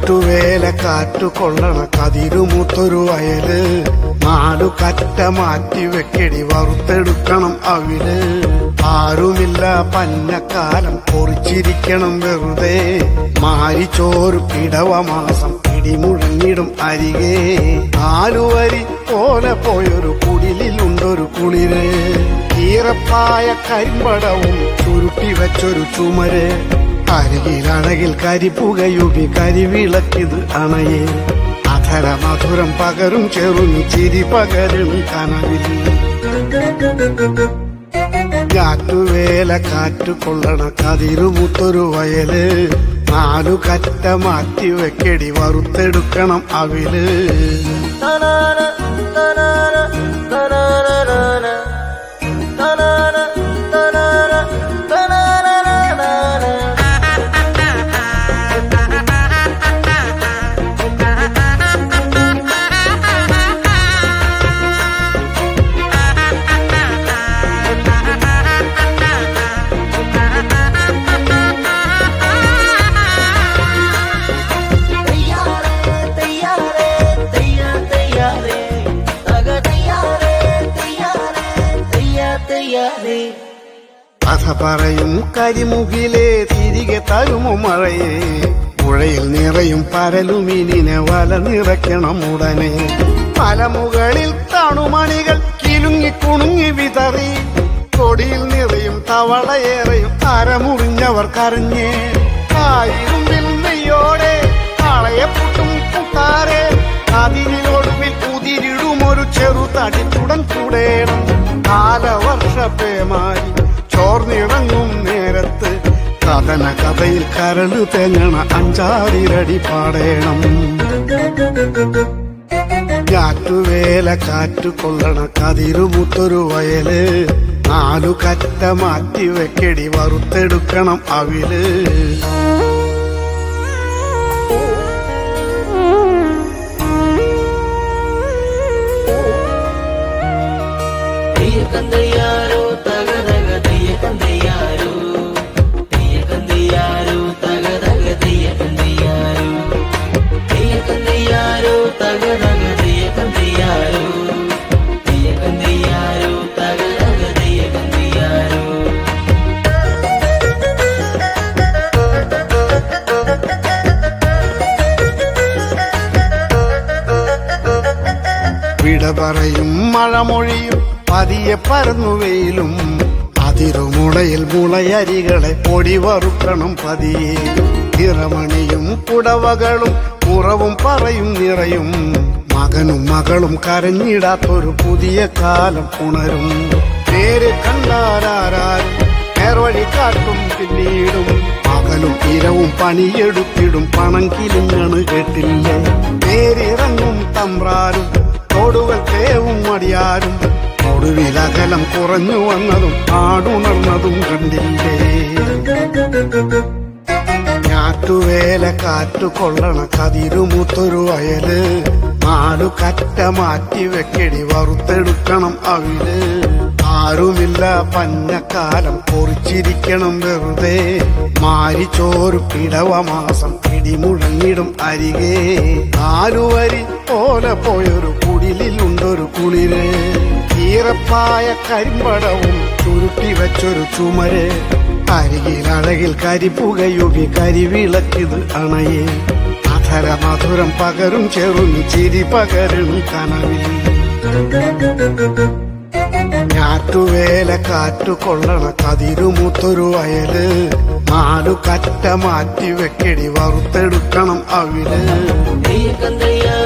ഞാറ്റുവേല കാറ്റു കൊള്ളണ കതിരുമൂത്തൊരു വയല് നാലു കറ്റ മാറ്റി വെക്കടി വറുത്തെടുക്കണം അവില് ആരുമില്ല പഞ്ഞക്കാലം പൊറിച്ചിരിക്കണം വെറുതെ മാരിച്ചോറ് പിടവ മാസം പിടിമുഴങ്ങിടും അരികെ ആലുവരി പോലെ പോയൊരു കുടിലുണ്ടൊരു കുളിര് ഈറപ്പായ കരിമ്പടവും ചുരുട്ടി വെച്ചൊരു ചുമര് അരികിലഴകിൽ കരിപ്പുകയുകി കരിവിളക്കിത് അണയെ അധര മധുരം പകരും ചെറുമി ചിരി പകരും കനവിൽ കാറ്റുവേല കാറ്റു കൊള്ളണ കതിരുമുത്തൊരു വയല് നാലു കറ്റ മാറ്റി വെക്കടി വറുത്തെടുക്കണം അവില് കഥ പറയും കരിമുകിലേ തിരികെ തരുമോ മഴയെ പുഴയിൽ നിറയും പരലുമീനിനെ വല നിറയ്ക്കണം ഉടനെ മലമുകളിൽ തണുമണികൾ കിലുങ്ങി കുണുങ്ങി വിതറി കൊടിയിൽ നിറയും തവളയേറെയും അരമുറിഞ്ഞവർ കരഞ്ഞേ ആയിരുമ്പിൽ നെയ്യോടെ കളയപ്പുട്ടും കൂട്ടാരെ അതിനൊടുവിൽ കുതിരിടുമൊരു ചെറു തടിത്തുടൻ കൂടേണം കാലവർഷ പേമാരി ചോർന്നിറങ്ങും നേരത്ത് കഥന കഥയിൽ കരട് തെങ്ങണ അഞ്ചാറിരടി പാടേണം കാറ്റുവേല കാറ്റു കൊള്ളണ കതിരുമുത്തൊരു വയല് നാലു കറ്റ മാറ്റി വെക്കടി വറുത്തെടുക്കണം അവില് തെയ്യക്കന്തയ്യാരോ തക തക തെയ്യക്കന്തയ്യാരോ തെയ്യക്കന്തയ്യാരോ തക തക തെയ്യക്കന്തയ്യാരോ തെയ്യക്കന്തയ്യാരോ തക തക തെയ്യക്കന്തയ്യാരോ തെയ്യക്കന്തയ്യാരോ തക തക തെയ്യക്കന്തയ്യാരോ വിട പറയും മഴമൊഴിയും പതിയെ പരന്നു വെയിലും അതിരുമുളയിൽ മുളയരികളെ പൊടി വറുക്കണം പതിയെ ഇറമണിയും പുടവകളും കുറവും പറയും നിറയും മകനും മകളും കരഞ്ഞിടാത്തൊരു പുതിയ കാലം ഉണരും പേര് കണ്ടാലാരും നേർവഴി കാട്ടും പിന്നീടും പകലും ഇരവും പണിയെടുത്തിടും പണം കിലുങ്ങണ് കേട്ടില്ലേ പേരിറങ്ങും തമ്പ്രാരും തോടുകൾ തേവും മടിയാരും ഒടുവിലകലം കുറഞ്ഞു വന്നതും ആടുണർന്നതും കണ്ടില്ലേ ഞാറ്റുവേല കാറ്റു കൊള്ളണ കതിരുമൂത്തൊരു വയല് നാലു കറ്റ മാറ്റി വെക്കടി വറുത്തെടുക്കണം അവില് ആരുമില്ല പഞ്ഞക്കാലം പൊറിച്ചിരിക്കണം വെറുതെ മാരിച്ചോറ് പിടവ മാസം പിടിമുഴങ്ങിടും അരികെ ആലുവരി പോലെ പോയൊരു കുടിലുണ്ടൊരു കുളിര് ഈറപ്പായ കരിമ്പടവും ചുരുട്ടി വെച്ചൊരു ചുമര് അരികിലഴകിൽ കരിപ്പുകയുകി കരിവിളക്കിത് അണയെ അധര മധുരം പകരും ചെറുമി ചിരി പകരും കനവിൽ ഞാറ്റുവേല കാറ്റു കൊള്ളണ കതിരുമൂത്തൊരു വയല് നാലു കറ്റ മാറ്റി വെക്കടി വറുത്തെടുക്കണം അവില് തെയ്യക്കന്തയ്യാരോ